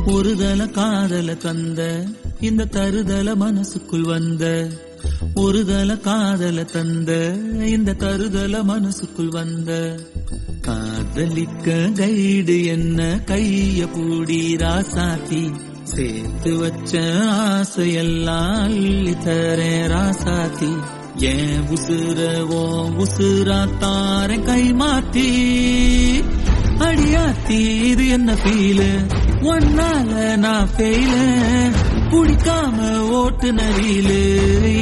ஒருதல காதல தந்த இந்த தருதல மனசுக்குள் வந்த ஒருதல காதல தந்த இந்த தருதல மனசுக்குள் வந்த காதலிக்க கைடு என்ன கைய பூடி ராசாத்தி சேர்த்து வச்ச ஆசையெல்லாம் அள்ளி தரேன் ராசாத்தி ஏன் உசுரவோ உசுரா தார கை மாத்தி அடியாத்தி இது என்ன ஃபீலு ஒன்னால நான் ஃபெயில குடிக்காம ஓட்டுன ரீலு